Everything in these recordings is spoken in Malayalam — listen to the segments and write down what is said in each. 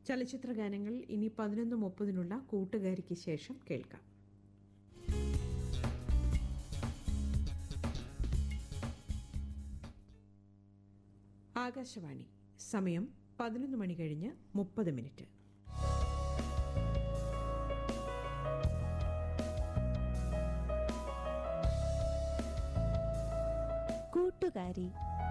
ചലച്ചിത്ര ഗാനങ്ങൾ ഇനി പതിനൊന്ന് മുപ്പതിനുള്ള കൂട്ടുകാരിക്ക് ശേഷം കേൾക്കാം ആകാശവാണി സമയം പതിനൊന്ന് മണി കഴിഞ്ഞ് മുപ്പത് മിനിറ്റ് കൂട്ടുകാരി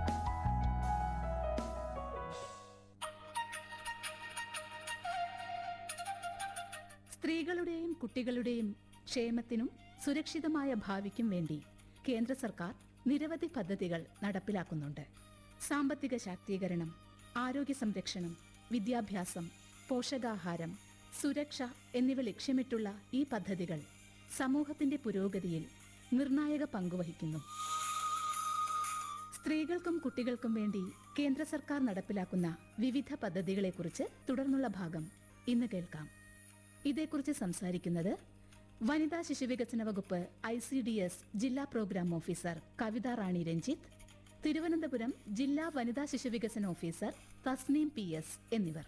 സ്ത്രീകളുടെയും കുട്ടികളുടെയും ക്ഷേമത്തിനും സുരക്ഷിതമായ ഭാവിക്കും വേണ്ടി കേന്ദ്ര സർക്കാർ നിരവധി പദ്ധതികൾ നടപ്പിലാക്കുന്നുണ്ട് സാമ്പത്തിക ശാക്തീകരണം ആരോഗ്യ സംരക്ഷണം വിദ്യാഭ്യാസം പോഷകാഹാരം സുരക്ഷ എന്നിവ ലക്ഷ്യമിട്ടുള്ള ഈ പദ്ധതികൾ സമൂഹത്തിന്റെ പുരോഗതിയിൽ നിർണായക പങ്കുവഹിക്കുന്നു സ്ത്രീകൾക്കും കുട്ടികൾക്കും വേണ്ടി കേന്ദ്ര സർക്കാർ നടപ്പിലാക്കുന്ന വിവിധ പദ്ധതികളെക്കുറിച്ച് തുടർന്നുള്ള ഭാഗം ഇന്ന് കേൾക്കാം ഇതേക്കുറിച്ച് സംസാരിക്കുന്നത് വനിതാ ശിശുവികസന വകുപ്പ് ഐ സി ഡി എസ് ജില്ലാ പ്രോഗ്രാം ഓഫീസർ കവിത റാണി രഞ്ജിത്ത് തിരുവനന്തപുരം ജില്ലാ വനിതാ ശിശുവികസന ഓഫീസർ തസ്നീം പി എസ് എന്നിവർ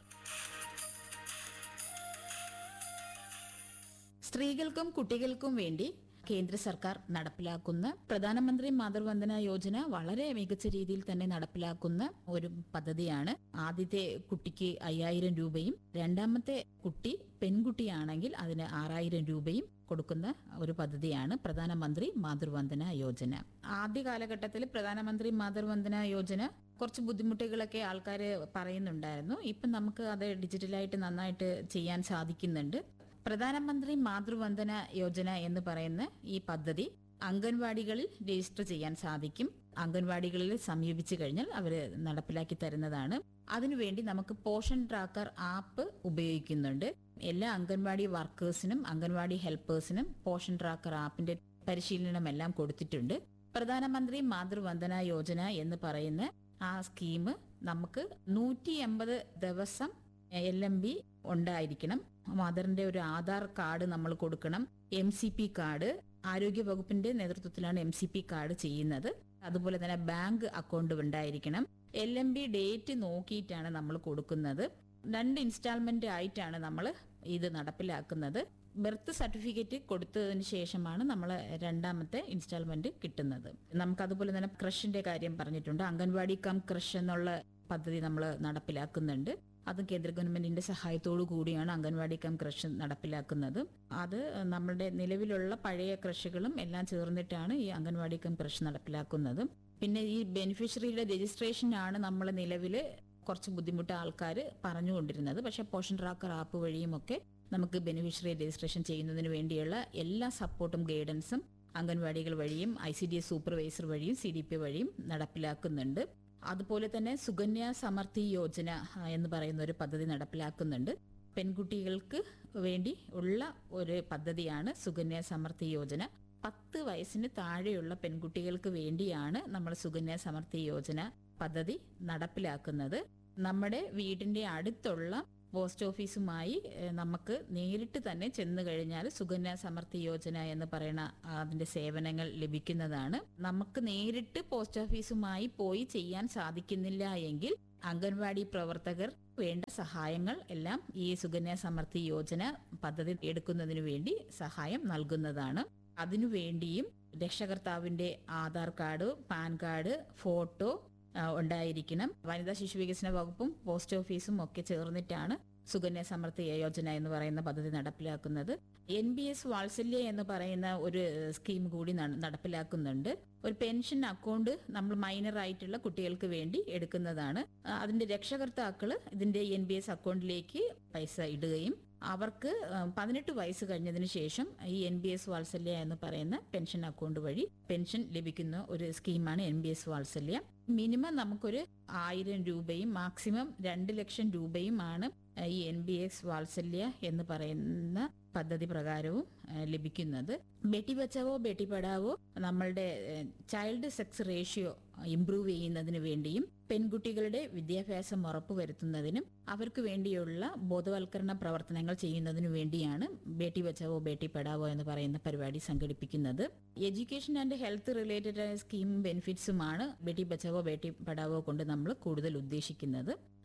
സ്ത്രീകൾക്കും കുട്ടികൾക്കും വേണ്ടി കേന്ദ്ര സർക്കാർ നടപ്പിലാക്കുന്ന പ്രധാനമന്ത്രി മാതൃവന്ദന യോജന വളരെ മികച്ച രീതിയിൽ തന്നെ നടപ്പിലാക്കുന്ന ഒരു പദ്ധതിയാണ് ആദ്യത്തെ കുട്ടിക്ക് അയ്യായിരം രൂപയും രണ്ടാമത്തെ കുട്ടി പെൺകുട്ടിയാണെങ്കിൽ അതിന് ആറായിരം രൂപയും കൊടുക്കുന്ന ഒരു പദ്ധതിയാണ് പ്രധാനമന്ത്രി മാതൃവന്ദന യോജന ആദ്യ കാലഘട്ടത്തിൽ പ്രധാനമന്ത്രി മാതൃവന്ദന യോജന കുറച്ച് ബുദ്ധിമുട്ടുകളൊക്കെ ആൾക്കാർ പറയുന്നുണ്ടായിരുന്നു ഇപ്പം നമുക്ക് അത് ഡിജിറ്റലായിട്ട് നന്നായിട്ട് ചെയ്യാൻ സാധിക്കുന്നുണ്ട് പ്രധാനമന്ത്രി മാതൃവന്ദന യോജന എന്ന് പറയുന്ന ഈ പദ്ധതി അംഗൻവാടികളിൽ രജിസ്റ്റർ ചെയ്യാൻ സാധിക്കും അംഗൻവാടികളിൽ സമീപിച്ചു കഴിഞ്ഞാൽ അവർ നടപ്പിലാക്കി തരുന്നതാണ് അതിനുവേണ്ടി നമുക്ക് പോഷൻ ട്രാക്കർ ആപ്പ് ഉപയോഗിക്കുന്നുണ്ട് എല്ലാ അംഗൻവാടി വർക്കേഴ്സിനും അംഗൻവാടി ഹെൽപ്പേഴ്സിനും പോഷൻ ട്രാക്കർ ആപ്പിന്റെ പരിശീലനം എല്ലാം കൊടുത്തിട്ടുണ്ട് പ്രധാനമന്ത്രി മാതൃവന്ദന യോജന എന്ന് പറയുന്ന ആ സ്കീം നമുക്ക് നൂറ്റി എൺപത് ദിവസം എൽ എം ബി ഉണ്ടായിരിക്കണം മദറിന്റെ ഒരു ആധാർ കാർഡ് നമ്മൾ കൊടുക്കണം എം സി പി കാർഡ് ആരോഗ്യ വകുപ്പിന്റെ നേതൃത്വത്തിലാണ് എം സി പി കാർഡ് ചെയ്യുന്നത് അതുപോലെ തന്നെ ബാങ്ക് അക്കൗണ്ട് ഉണ്ടായിരിക്കണം എൽ എം ബി ഡേറ്റ് നോക്കിയിട്ടാണ് നമ്മൾ കൊടുക്കുന്നത് രണ്ട് ഇൻസ്റ്റാൾമെന്റ് ആയിട്ടാണ് നമ്മൾ ഇത് നടപ്പിലാക്കുന്നത് ബർത്ത് സർട്ടിഫിക്കറ്റ് കൊടുത്തതിന് ശേഷമാണ് നമ്മൾ രണ്ടാമത്തെ ഇൻസ്റ്റാൾമെന്റ് കിട്ടുന്നത് നമുക്ക് അതുപോലെ തന്നെ ക്രഷിന്റെ കാര്യം പറഞ്ഞിട്ടുണ്ട് അംഗൻവാടി കം ക്രഷ് എന്നുള്ള പദ്ധതി നമ്മൾ നടപ്പിലാക്കുന്നുണ്ട് അതും കേന്ദ്ര ഗവൺമെന്റിന്റെ സഹായത്തോടു കൂടിയാണ് അംഗൻവാടി കം കൃഷി നടപ്പിലാക്കുന്നത് അത് നമ്മുടെ നിലവിലുള്ള പഴയ കൃഷികളും എല്ലാം ചേർന്നിട്ടാണ് ഈ അംഗൻവാടി കം കൃഷി നടപ്പിലാക്കുന്നത് പിന്നെ ഈ ബെനിഫിഷ്യറിയുടെ രജിസ്ട്രേഷൻ ആണ് നമ്മൾ നിലവിൽ കുറച്ച് ബുദ്ധിമുട്ട് ആൾക്കാർ പറഞ്ഞുകൊണ്ടിരുന്നത് പക്ഷെ പോഷൻ ട്രാക്കർ ആപ്പ് വഴിയും ഒക്കെ നമുക്ക് ബെനിഫിഷ്യറി രജിസ്ട്രേഷൻ ചെയ്യുന്നതിന് വേണ്ടിയുള്ള എല്ലാ സപ്പോർട്ടും ഗൈഡൻസും അംഗൻവാടികൾ വഴിയും I C D S supervisor വഴിയും സി ഡി പി വഴിയും നടപ്പിലാക്കുന്നുണ്ട് അതുപോലെ തന്നെ സുകന്യ സമൃദ്ധി യോജന ആ, എന്ന് പറയുന്ന ഒരു പദ്ധതി നടപ്പിലാക്കുന്നുണ്ട് പെൺകുട്ടികൾക്ക് വേണ്ടി ഉള്ള ഒരു പദ്ധതിയാണ് സുകന്യ സമൃദ്ധി യോജന പത്ത് വയസ്സിന് താഴെയുള്ള പെൺകുട്ടികൾക്ക് വേണ്ടിയാണ് നമ്മൾ സുകന്യ സമൃദ്ധി യോജന പദ്ധതി നടപ്പിലാക്കുന്നത് നമ്മുടെ വീടിന്റെ അടുത്തുള്ള പോസ്റ്റ് ഓഫീസുമായി ഏഹ്, നമുക്ക് നേരിട്ട് തന്നെ ചെന്ന് കഴിഞ്ഞാൽ സുകന്യ സമൃദ്ധി യോജന എന്ന് പറയുന്ന അതിന്റെ സേവനങ്ങൾ ലഭിക്കുന്നതാണ് നമുക്ക് നേരിട്ട് പോസ്റ്റ് ഓഫീസുമായി പോയി ചെയ്യാൻ സാധിക്കുന്നില്ല എങ്കിൽ അംഗൻവാടി പ്രവർത്തകർ വേണ്ട സഹായങ്ങൾ എല്ലാം ഈ സുകന്യ സമൃദ്ധി യോജന പദ്ധതി എടുക്കുന്നതിന് വേണ്ടി സഹായം നൽകുന്നതാണ് അതിനുവേണ്ടിയും രക്ഷകർത്താവിന്റെ Aadhaar card PAN card photo ആ, ഉണ്ടായിരിക്കണം വനിതാ ശിശു വികസന വകുപ്പും പോസ്റ്റ് ഓഫീസും ഒക്കെ ചേർന്നിട്ടാണ് സുകന്യ സമൃദ്ധി യോജന എന്ന് പറയുന്ന പദ്ധതി നടപ്പിലാക്കുന്നത് എൻ ബി എസ് വാത്സല്യ എന്ന് പറയുന്ന ഒരു സ്കീം കൂടി ന- നടപ്പിലാക്കുന്നുണ്ട് ഒരു പെൻഷൻ അക്കൗണ്ട് നമ്മൾ മൈനർ ആയിട്ടുള്ള കുട്ടികൾക്ക് വേണ്ടി എടുക്കുന്നതാണ് ആ, അതിന്റെ രക്ഷകർത്താക്കള് ഇതിന്റെ എൻ ബി എസ് അക്കൗണ്ടിലേക്ക് പൈസ ഇടുകയും അവർക്ക് ആ, പതിനെട്ട് വയസ്സ് കഴിഞ്ഞതിന് ശേഷം ഈ എൻ ബി എസ് വാത്സല്യ എന്ന് പറയുന്ന പെൻഷൻ അക്കൗണ്ട് വഴി പെൻഷൻ ലഭിക്കുന്ന ഒരു സ്കീമാണ് N B S Vatsalya minimum നമുക്കൊരു ആയിരം രൂപയും മാക്സിമം രണ്ട് ലക്ഷം രൂപയുമാണ് ആ, ഈ എൻ ബി എസ് വാത്സല്യ എന്ന് പറയുന്ന പദ്ധതി പ്രകാരവും ആ, ലഭിക്കുന്നത് ബേട്ടി ബച്ചാവോ ബേട്ടി പഠാവോ നമ്മളുടെ ചൈൽഡ് സെക്സ് റേഷ്യോ ഇംപ്രൂവ് ചെയ്യുന്നതിന് വേണ്ടിയും പെൺകുട്ടികളുടെ വിദ്യാഭ്യാസം ഉറപ്പുവരുത്തുന്നതിനും അവർക്ക് വേണ്ടിയുള്ള ബോധവൽക്കരണ പ്രവർത്തനങ്ങൾ ചെയ്യുന്നതിനു വേണ്ടിയാണ് ബേട്ടി ബച്ചാവോ ബേട്ടി പഠാവോ എന്ന് പറയുന്ന പരിപാടി സംഘടിപ്പിക്കുന്നത് education and health related scheme ബെനിഫിറ്റ്സുമാണ് ബേട്ടി ബച്ചാവോ ബേട്ടി പഠാവോ കൊണ്ട് നമ്മൾ കൂടുതൽ ഉദ്ദേശിക്കുന്നത്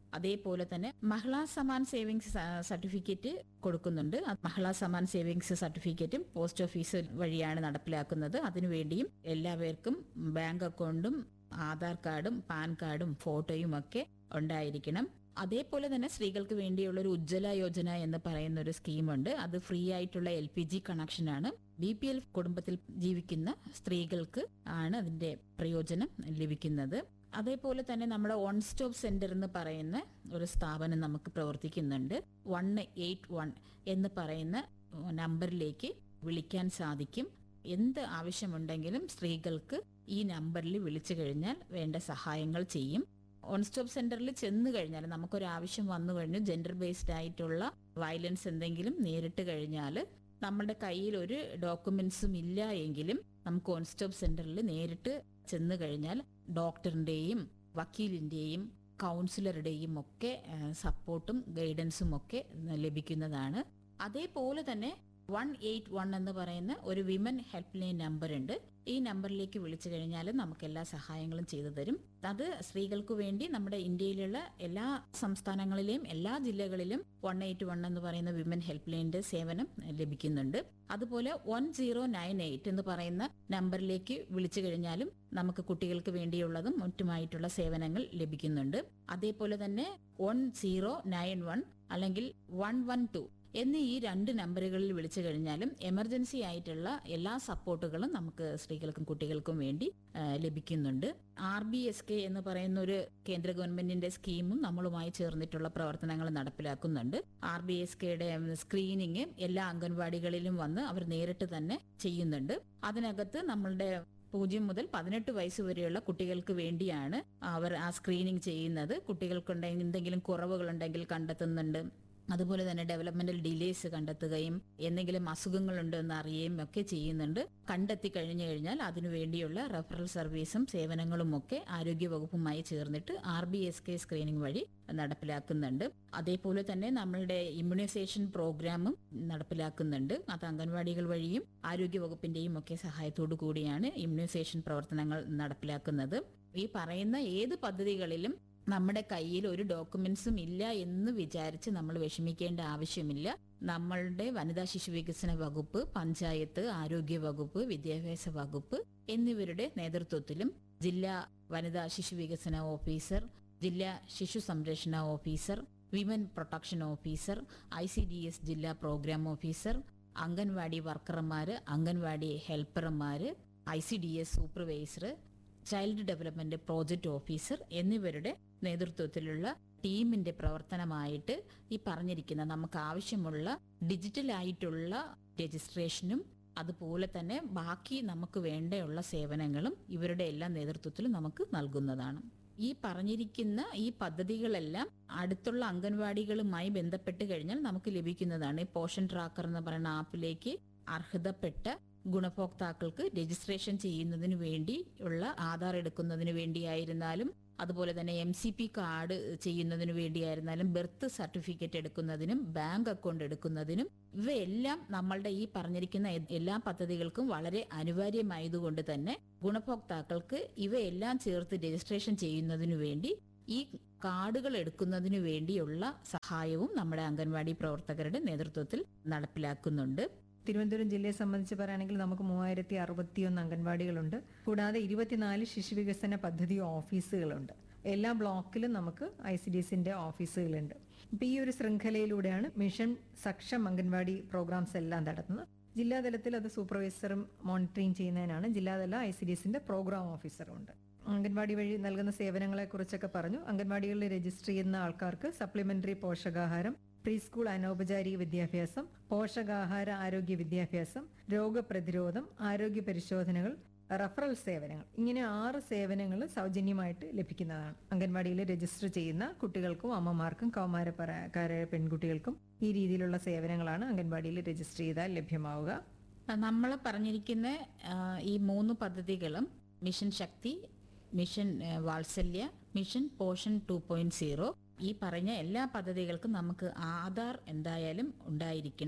അതേപോലെ തന്നെ മഹിളാ സമാൻ സേവിങ്സ് സ- സർട്ടിഫിക്കറ്റ് കൊടുക്കുന്നുണ്ട് ആ മഹിളാ സമാൻ സേവിങ്സ് സർട്ടിഫിക്കറ്റും പോസ്റ്റ് ഓഫീസ് വഴിയാണ് നടപ്പിലാക്കുന്നത് അതിനുവേണ്ടിയും എല്ലാവർക്കും ബാങ്ക് അക്കൗണ്ടും ആധാർ കാർഡും പാൻ കാർഡും ഫോട്ടോയും ഒക്കെ ഉണ്ടായിരിക്കണം അതേപോലെ തന്നെ സ്ത്രീകൾക്ക് വേണ്ടിയുള്ള ഒരു ഉജ്ജ്വല യോജന എന്ന് പറയുന്ന ഒരു സ്കീമുണ്ട് അത് ഫ്രീ ആയിട്ടുള്ള എൽ പി ജി കണക്ഷനാണ് ബി പി എൽ കുടുംബത്തിൽ ജീവിക്കുന്ന സ്ത്രീകൾക്ക് ആണ് അതിന്റെ പ്രയോജനം ലഭിക്കുന്നത് അതേപോലെ തന്നെ നമ്മുടെ വൺ സ്റ്റോപ്പ് സെന്റർ എന്ന് പറയുന്ന ഒരു സ്ഥാപനം നമുക്ക് പ്രവർത്തിക്കുന്നുണ്ട് വൺ എയ്റ്റ് വൺ എന്ന് പറയുന്ന നമ്പറിലേക്ക് വിളിക്കാൻ സാധിക്കും എന്ത് ആവശ്യമുണ്ടെങ്കിലും സ്ത്രീകൾക്ക് ഈ നമ്പറിൽ വിളിച്ചു കഴിഞ്ഞാൽ വേണ്ട സഹായങ്ങൾ ചെയ്യും ഓൺ സ്റ്റോപ്പ് സെന്ററിൽ ചെന്ന് കഴിഞ്ഞാൽ നമുക്കൊരു ആവശ്യം വന്നു കഴിഞ്ഞു ജെൻഡർ ബേസ്ഡ് ആയിട്ടുള്ള വയലൻസ് എന്തെങ്കിലും നേരിട്ട് കഴിഞ്ഞാൽ നമ്മുടെ കയ്യിൽ ഒരു ഡോക്യുമെന്റ്സും ഇല്ല എങ്കിലും നമുക്ക് ഓൺ സ്റ്റോപ്പ് സെന്ററിൽ നേരിട്ട് ചെന്ന് കഴിഞ്ഞാൽ ഡോക്ടറിന്റെയും വക്കീലിന്റെയും കൗൺസിലറുടെയും ഒക്കെ സപ്പോർട്ടും ഗൈഡൻസും ഒക്കെ ലഭിക്കുന്നതാണ് അതേപോലെ തന്നെ വൺ എയ്റ്റ് വൺ എന്ന് പറയുന്ന ഒരു വിമൻ ഹെൽപ്പ് ലൈൻ നമ്പർ ഉണ്ട് ഈ നമ്പറിലേക്ക് വിളിച്ചു കഴിഞ്ഞാൽ നമുക്ക് എല്ലാ സഹായങ്ങളും ചെയ്തു തരും അത് സ്ത്രീകൾക്ക് വേണ്ടി നമ്മുടെ ഇന്ത്യയിലുള്ള എല്ലാ സംസ്ഥാനങ്ങളിലെയും എല്ലാ ജില്ലകളിലും വൺ എയ്റ്റ് വൺ എന്ന് പറയുന്ന വിമൻ ഹെൽപ്പ് ലൈനിന്റെ സേവനം ലഭിക്കുന്നുണ്ട് അതുപോലെ വൺ സീറോ നയൻ എയ്റ്റ് എന്ന് പറയുന്ന നമ്പറിലേക്ക് വിളിച്ചു കഴിഞ്ഞാലും നമുക്ക് കുട്ടികൾക്ക് വേണ്ടിയുള്ളതും മറ്റുമായിട്ടുള്ള സേവനങ്ങൾ ലഭിക്കുന്നുണ്ട് അതേപോലെ തന്നെ വൺ സീറോ നയൻ വൺ അല്ലെങ്കിൽ വൺ വൺ ടു എന്നീ ഈ രണ്ട് നമ്പറുകളിൽ വിളിച്ചു കഴിഞ്ഞാലും എമർജൻസി ആയിട്ടുള്ള എല്ലാ സപ്പോർട്ടുകളും നമുക്ക് സ്ത്രീകൾക്കും കുട്ടികൾക്കും വേണ്ടി ആ, ലഭിക്കുന്നുണ്ട് ആർ ബി എസ് കെ എന്ന് പറയുന്ന ഒരു കേന്ദ്ര ഗവൺമെന്റിന്റെ സ്കീമും നമ്മളുമായി ചേർന്നിട്ടുള്ള പ്രവർത്തനങ്ങൾ നടപ്പിലാക്കുന്നുണ്ട് ആർ ബി എസ് കെയുടെ സ്ക്രീനിങ് എല്ലാ അംഗൻവാടികളിലും വന്ന് അവർ നേരിട്ട് തന്നെ ചെയ്യുന്നുണ്ട് അതിനകത്ത് നമ്മളുടെ പൂജ്യം മുതൽ പതിനെട്ട് വയസ്സ് വരെയുള്ള കുട്ടികൾക്ക് വേണ്ടിയാണ് അവർ ആ സ്ക്രീനിങ് ചെയ്യുന്നത് കുട്ടികൾക്കുണ്ടെങ്കിൽ എന്തെങ്കിലും കുറവുകളുണ്ടെങ്കിൽ കണ്ടെത്തുന്നുണ്ട് അതുപോലെ തന്നെ ഡെവലപ്മെന്റൽ ഡിലേസ് കണ്ടെത്തുകയും എന്തെങ്കിലും അസുഖങ്ങളുണ്ടോ എന്ന് അറിയുകയും ഒക്കെ ചെയ്യുന്നുണ്ട് കണ്ടെത്തി കഴിഞ്ഞു കഴിഞ്ഞാൽ അതിനു വേണ്ടിയുള്ള റെഫറൽ സർവീസും സേവനങ്ങളും ഒക്കെ ആരോഗ്യവകുപ്പുമായി ചേർന്നിട്ട് R B S K screening വഴി നടപ്പിലാക്കുന്നുണ്ട് അതേപോലെ തന്നെ നമ്മളുടെ ഇമ്മ്യൂണൈസേഷൻ പ്രോഗ്രാമും നടപ്പിലാക്കുന്നുണ്ട് അത് അംഗൻവാടികൾ വഴിയും ആരോഗ്യവകുപ്പിന്റെയും ഒക്കെ സഹായത്തോടു കൂടിയാണ് ഇമ്മ്യൂണൈസേഷൻ പ്രവർത്തനങ്ങൾ നടപ്പിലാക്കുന്നത് ഈ പറയുന്ന ഏത് പദ്ധതികളിലും നമ്മുടെ കയ്യിൽ ഒരു ഡോക്യുമെന്റ്സും ഇല്ല എന്ന് വിചാരിച്ച് നമ്മൾ വിഷമിക്കേണ്ട ആവശ്യമില്ല നമ്മളുടെ വനിതാ ശിശു വികസന വകുപ്പ് പഞ്ചായത്ത് ആരോഗ്യ വകുപ്പ് വിദ്യാഭ്യാസ വകുപ്പ് എന്നിവരുടെ നേതൃത്വത്തിലും ജില്ലാ വനിതാ ശിശു വികസന ഓഫീസർ ജില്ലാ ശിശു സംരക്ഷണ officer women protection officer I C D S ജില്ലാ പ്രോഗ്രാം ഓഫീസർ അംഗൻവാടി വർക്കർമാര് അംഗൻവാടി ഹെൽപ്പർമാര് I C D S supervisor child development project officer എന്നിവരുടെ നേതൃത്വത്തിലുള്ള ടീമിന്റെ പ്രവർത്തനമായിട്ട് ഈ പറഞ്ഞിരിക്കുന്ന നമുക്ക് ആവശ്യമുള്ള ഡിജിറ്റൽ ആയിട്ടുള്ള രജിസ്ട്രേഷനും അതുപോലെ തന്നെ ബാക്കി നമുക്ക് വേണ്ടയുള്ള സേവനങ്ങളും ഇവരുടെ എല്ലാ നേതൃത്വത്തിലും നമുക്ക് നൽകുന്നതാണ് ഈ പറഞ്ഞിരിക്കുന്ന ഈ പദ്ധതികളെല്ലാം അടുത്തുള്ള അംഗൻവാടികളുമായി ബന്ധപ്പെട്ട് കഴിഞ്ഞാൽ നമുക്ക് ലഭിക്കുന്നതാണ് ഈ പോഷൻ ട്രാക്കർ എന്ന് പറയുന്ന ആപ്പിലേക്ക് അർഹതപ്പെട്ട ഗുണഭോക്താക്കൾക്ക് രജിസ്ട്രേഷൻ ചെയ്യുന്നതിന് വേണ്ടി ഉള്ള ആധാർ എടുക്കുന്നതിന് വേണ്ടിയായിരുന്നാലും അതുപോലെ തന്നെ എം സി പി കാർഡ് ചെയ്യുന്നതിന് വേണ്ടിയായിരുന്നാലും ബർത്ത് സർട്ടിഫിക്കറ്റ് എടുക്കുന്നതിനും ബാങ്ക് അക്കൗണ്ട് എടുക്കുന്നതിനും ഇവയെല്ലാം നമ്മളുടെ ഈ പറഞ്ഞിരിക്കുന്ന എ- എല്ലാ പദ്ധതികൾക്കും വളരെ അനിവാര്യമായതുകൊണ്ട് തന്നെ ഗുണഭോക്താക്കൾക്ക് ഇവയെല്ലാം ചേർത്ത് രജിസ്ട്രേഷൻ ചെയ്യുന്നതിനു വേണ്ടി ഈ കാർഡുകൾ എടുക്കുന്നതിനു വേണ്ടിയുള്ള സഹായവും നമ്മുടെ അംഗൻവാടി പ്രവർത്തകരുടെ നേതൃത്വത്തിൽ നടപ്പിലാക്കുന്നുണ്ട് തിരുവനന്തപുരം ജില്ലയെ സംബന്ധിച്ച് പറയുകയാണെങ്കിൽ നമുക്ക് മൂവായിരത്തി അറുപത്തിയൊന്ന് അംഗൻവാടികളുണ്ട് കൂടാതെ ഇരുപത്തിനാല് ശിശുവികസന പദ്ധതി ഓഫീസുകളുണ്ട് എല്ലാ ബ്ലോക്കിലും നമുക്ക് ഐ സി ഡി എസിന്റെ ഓഫീസുകളുണ്ട് ഇപ്പൊ ഈ ഒരു ശൃംഖലയിലൂടെയാണ് മിഷൻ സക്ഷം അംഗൻവാടി പ്രോഗ്രാംസ് എല്ലാം നടത്തുന്നത് ജില്ലാതലത്തിൽ അത് സൂപ്പർവൈസറും മോണിറ്ററിംഗ് ചെയ്യുന്നതിനാണ് ജില്ലാതല ഐ സി ഡി എസിന്റെ പ്രോഗ്രാം ഓഫീസറും ഉണ്ട് അംഗൻവാടി വഴി നൽകുന്ന സേവനങ്ങളെ കുറിച്ചൊക്കെ പറഞ്ഞു അംഗൻവാടികളിൽ രജിസ്റ്റർ ചെയ്യുന്ന ആൾക്കാർക്ക് സപ്ലിമെന്ററി പോഷകാഹാരം പ്രീ സ്കൂൾ അനൗപചാരിക വിദ്യാഭ്യാസം പോഷകാഹാര ആരോഗ്യ വിദ്യാഭ്യാസം രോഗപ്രതിരോധം ആരോഗ്യ പരിശോധനകൾ റഫറൽ സേവനങ്ങൾ ഇങ്ങനെ ആറ് സേവനങ്ങൾ സൗജന്യമായിട്ട് ലഭിക്കുന്നതാണ് അംഗൻവാടിയിൽ രജിസ്റ്റർ ചെയ്യുന്ന കുട്ടികൾക്കും അമ്മമാർക്കും കൗമാരക്കാരായ പെൺകുട്ടികൾക്കും ഈ രീതിയിലുള്ള സേവനങ്ങളാണ് അംഗൻവാടിയിൽ രജിസ്റ്റർ ചെയ്താൽ ലഭ്യമാവുക നമ്മൾ പറഞ്ഞിരിക്കുന്ന ആ, ഈ മൂന്ന് പദ്ധതികളും മിഷൻ ശക്തി മിഷൻ ആ, Vatsalya mission Poshan two point zero ഈ പറഞ്ഞ എല്ലാ പദ്ധതികൾക്കും നമുക്ക് ആധാർ എന്തായാലും ഉണ്ടായിരിക്കണം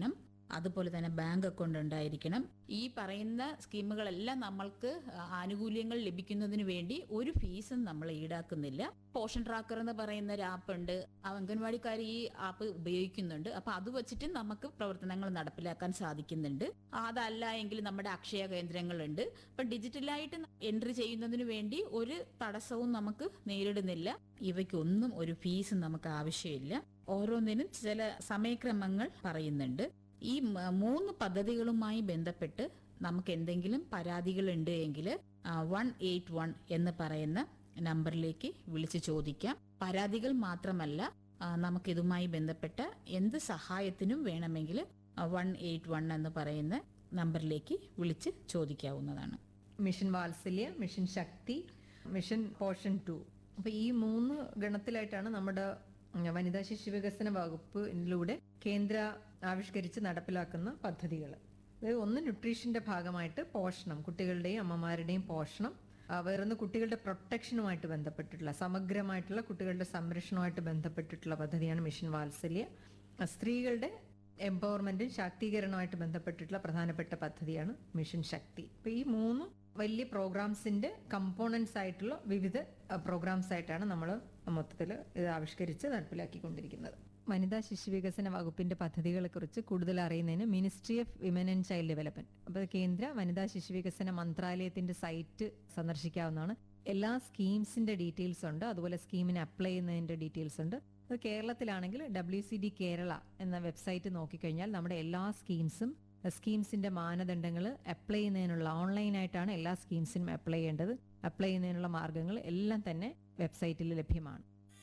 അതുപോലെ തന്നെ ബാങ്ക് അക്കൗണ്ട് ഉണ്ടായിരിക്കണം ഈ പറയുന്ന സ്കീമുകളെല്ലാം നമ്മൾക്ക് ആനുകൂല്യങ്ങൾ ലഭിക്കുന്നതിന് വേണ്ടി ഒരു ഫീസും നമ്മൾ ഈടാക്കുന്നില്ല പോഷൻ ട്രാക്കർ എന്ന് പറയുന്ന ഒരു ആപ്പ് ഉണ്ട് അംഗൻവാടിക്കാർ ഈ ആപ്പ് ഉപയോഗിക്കുന്നുണ്ട് അപ്പൊ അത് വെച്ചിട്ട് നമുക്ക് പ്രവർത്തനങ്ങൾ നടപ്പിലാക്കാൻ സാധിക്കുന്നുണ്ട് അതല്ല എങ്കിൽ നമ്മുടെ അക്ഷയ കേന്ദ്രങ്ങളുണ്ട് അപ്പൊ ഡിജിറ്റലായിട്ട് എൻട്രി ചെയ്യുന്നതിന് വേണ്ടി ഒരു തടസ്സവും നമുക്ക് നേരിടുന്നില്ല ഇവയ്ക്കൊന്നും ഒരു ഫീസ് നമുക്ക് ആവശ്യമില്ല ഓരോന്നിനും ചില സമയക്രമങ്ങൾ പറയുന്നുണ്ട് ഈ മ- മൂന്ന് പദ്ധതികളുമായി ബന്ധപ്പെട്ട് നമുക്ക് എന്തെങ്കിലും പരാതികൾ ഉണ്ട് എങ്കിൽ വൺ എയ്റ്റ് വൺ എന്ന് പറയുന്ന നമ്പറിലേക്ക് വിളിച്ച് ചോദിക്കാം പരാതികൾ മാത്രമല്ല ആ, നമുക്കിതുമായി ബന്ധപ്പെട്ട എന്ത് സഹായത്തിനും വേണമെങ്കിൽ വൺ എയ്റ്റ് വൺ എന്ന് പറയുന്ന നമ്പറിലേക്ക് വിളിച്ച് ചോദിക്കാവുന്നതാണ് mission Vatsalya mission Shakti mission Poshan two അപ്പൊ ഈ മൂന്ന് ഗണത്തിലായിട്ടാണ് നമ്മുടെ ഉം, വനിതാ ശിശു വികസന വകുപ്പിലൂടെ കേന്ദ്ര ആവിഷ്കരിച്ച് നടപ്പിലാക്കുന്ന പദ്ധതികൾ അതായത് ഒന്ന് ന്യൂട്രീഷന്റെ ഭാഗമായിട്ട് പോഷണം കുട്ടികളുടെയും അമ്മമാരുടെയും പോഷണം ആ, വേറൊന്ന് കുട്ടികളുടെ പ്രൊട്ടക്ഷനുമായിട്ട് ബന്ധപ്പെട്ടിട്ടുള്ള സമഗ്രമായിട്ടുള്ള കുട്ടികളുടെ സംരക്ഷണവുമായിട്ട് ബന്ധപ്പെട്ടിട്ടുള്ള പദ്ധതിയാണ് മിഷൻ വാത്സല്യ ആ, സ്ത്രീകളുടെ എംപവർമെന്റും ശാക്തീകരണവുമായിട്ട് ബന്ധപ്പെട്ടിട്ടുള്ള പ്രധാനപ്പെട്ട പദ്ധതിയാണ് മിഷൻ ശക്തി അപ്പൊ ഈ മൂന്ന് വലിയ പ്രോഗ്രാംസിന്റെ കമ്പോണൻസ് ആയിട്ടുള്ള വിവിധ പ്രോഗ്രാംസ് ആയിട്ടാണ് നമ്മൾ മൊത്തത്തിൽ ഇത് ആവിഷ്കരിച്ച് നടപ്പിലാക്കിക്കൊണ്ടിരിക്കുന്നത് വനിതാ ശിശു വികസന വകുപ്പിന്റെ പദ്ധതികളെ കുറിച്ച് കൂടുതൽ അറിയുന്നതിന് ministry of women and child development അപ്പോൾ കേന്ദ്ര വനിതാ ശിശു വികസന മന്ത്രാലയത്തിന്റെ സൈറ്റ് സന്ദർശിക്കാവുന്നതാണ് എല്ലാ സ്കീംസിന്റെ ഡീറ്റെയിൽസ് ഉണ്ട് അതുപോലെ സ്കീമിന് അപ്ലൈ ചെയ്യുന്നതിന്റെ ഡീറ്റെയിൽസ് ഉണ്ട് അത് കേരളത്തിലാണെങ്കിൽ ഡബ്ല്യു സി ഡി കേരള എന്ന വെബ്സൈറ്റ് നോക്കിക്കഴിഞ്ഞാൽ നമ്മുടെ എല്ലാ സ്കീംസും സ്കീംസിന്റെ മാനദണ്ഡങ്ങൾ അപ്ലൈ ചെയ്യുന്നതിനുള്ള ഓൺലൈനായിട്ടാണ് എല്ലാ സ്കീംസിനും അപ്ലൈ ചെയ്യേണ്ടത് അപ്ലൈ ചെയ്യുന്നതിനുള്ള മാർഗങ്ങൾ എല്ലാം തന്നെ വെബ്സൈറ്റിൽ ലഭ്യമാണ്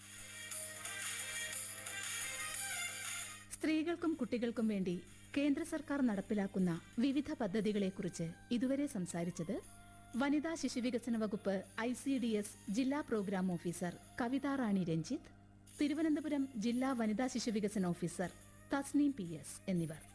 സ്ത്രീകൾക്കും കുട്ടികൾക്കും വേണ്ടി കേന്ദ്ര സർക്കാർ നടപ്പിലാക്കുന്ന വിവിധ പദ്ധതികളെക്കുറിച്ച് ഇതുവരെ സംസാരിച്ചത് വനിതാ ശിശുവികസന വകുപ്പ് ഐ സി ഡി എസ് ജില്ലാ പ്രോഗ്രാം ഓഫീസർ കവിതാ റാണി രഞ്ജിത്ത് തിരുവനന്തപുരം ജില്ലാ വനിതാ ശിശുവികസന ഓഫീസർ തസ്നീം പി എസ് എന്നിവർ